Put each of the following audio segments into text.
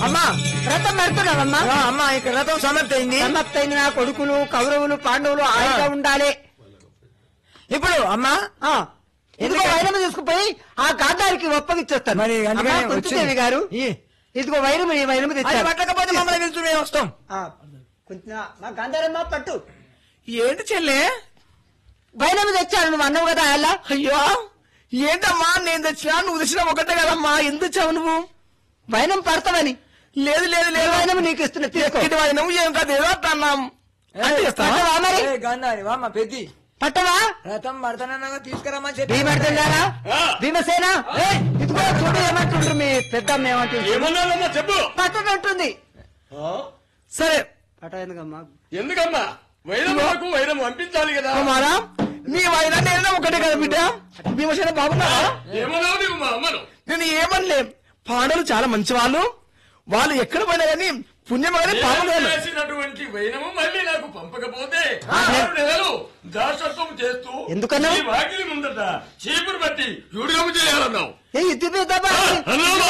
అమ్మా రథం నడుతున్నావమ్మా ఆ, అమ్మా ఇక్కడ రథం సమాప్తి అయింది సమ్మత్తైన నా కొడుకులు కౌరవులు పాండవులు హాయిగా ఉండాలి ఇప్పుడు అమ్మా ఆ ఇదిగో ఎందుకని? వైరము తీసుకుపోయి ఆ గాంధారికి ఒప్పగిచ్చేస్తాను మరి అందుకనే అమ్మా, కుంతిదేవి వచ్చింది. గారు ఈ. ఇదిగో వైరము ఈ వైరము అది తెచ్చారు పట్టకపోతే మమ్మల్ని పిలుచు మేము వస్తాం ఆ, కుంతి- మా గాంధారమ్మ పట్టు ఏంటి చెల్లె వైరము తెచ్చాను నువ్వు అన్నావు కదా అలా అయ్యో ఏంటమ్మా నేను తెచ్చినా నువ్వు తెచ్చినా ఒకటే కదమ్మా ఎందుకు తెచ్చావు నువ్వు వైరం పడతావని లేదు లేదు లేదు వైరము నీకు ఇస్తున్నా తీసుకో ఎక్కడి వాడినావు ఏం కాదు ఏదో అన్నాం అంటే చేస్తావా? పట్టవా మరి? ఏ, గంధారి వామ్మ పెద్ది పట్టవా రథం పడతానన్నా తీసుకురమ్మని చెప్పి భీమర్దండారా ఆ. భీమసేన ఏయ్, ఇదిగో చూడు ఏమంటుండ్రు మీ పెద్దమ్మ ఏమంటుంది ఏమన్నానమ్మా చెప్పు పట్టనంటుంది ఆ? సరే పట్ట ఎందుకమ్మా ఎందుకమ్మా వైరం నాకు వైరం పంపించాలి కదా కుమారా నీ వైనా నేను ఒకటే కదా బిడ్డ భీమసేన బాగున్నావా ఏమన్నావు నీవు మా అమ్మను నేను ఏమనలే పాండవులు చాలా మంచి వాళ్ళు వాళ్ళు ఎక్కడ పోయినా కానీ పుణ్యం కానీ పాపం నేను కానీ చేసినటువంటి వైరము మళ్ళీ నాకు పంపకపోతే ఆ. ఆరు నెలలు దాసత్వం చేస్తూ ఎందుకన్నావు? ఈ వాకిలి ముందట చీపురు బట్టి యూడియము చేయాలన్నావు ఏ ఇది పెద్దమ్మా ఆ, అన్నావా?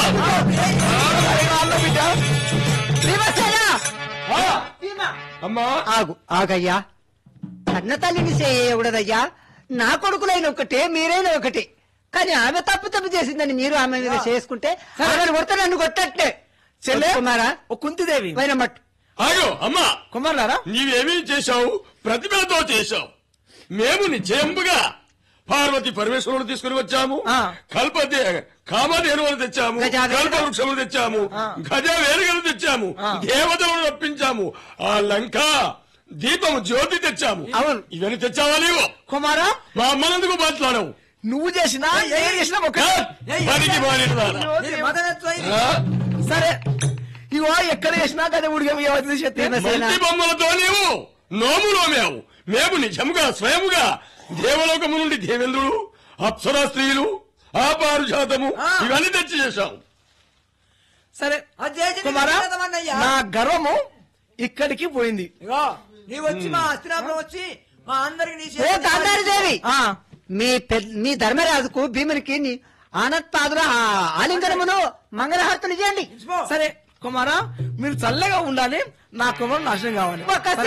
బిడ్డ భీమసేన ఆ, భీమ అమ్మా ఆగు ఆగయ్యా కన్న తల్లిని చేయకూడదయ్యా నా కొడుకులైన ఒకటే మీరైన ఒకటే కానీ ఆమె తప్పు తప్పు చేసిందని మీరు ఆమె మీద చేసుకుంటే ఆమెను కొడితే నన్ను కొట్టట్లే చెల్లె కుమారా ఓ కుంతిదేవి వైరమట్టు ఆగో అమ్మా కుమారులారా నీవేమీ చేశావు ప్రతిభతో చేశావు మేము నిశ్చయముగా పార్వతి పరమేశ్వరుడు తీసుకుని వచ్చాము ఆ. కల్పదే కామధేనువులు తెచ్చాము గజావేనుగా. కల్ప వృక్షములు తెచ్చాము ఆ. గజ వేరుగలు తెచ్చాము ఆ. దేవతలను రప్పించాము ఆ లంక దీపము జ్యోతి తెచ్చాము అవును. ఇవన్నీ తెచ్చావా నీవు కుమారా మా అమ్మనందుకు మాట్లాడవు నువ్వు చేసినా నేను చేసినా ఒకటే పనికి మానేదానా? ఆ? సరే ఇగో ఎక్కడ చేసినా కదా ఉడిగా భీమసేన. మట్టి బొమ్మలతో నీవు నోము నోమావు మేము నిజముగా స్వయముగా దేవలోకము నుండి దేవేంద్రుడు అప్సరా స్త్రీలు ఆ పారుజాతము ఆ. ఇవన్నీ తెచ్చి చేశావు సరే కుమారా నా గర్వము ఇక్కడికి పోయింది ఇగో నీవు వచ్చి మా అస్తినాపురం వచ్చి మా అందరికి నీ ఓ గాంధారి దేవి ఆ మీ పెద్ద మీ ధర్మరాజుకు భీమునికి నీ ఆనత్పాదుల ఆ- ఆలింగనమును మంగళహారతులు చేయండి సరే కుమారా మీరు చల్లగా ఉండాలి నా కుమారు నాశనం కావాలి ఒక్క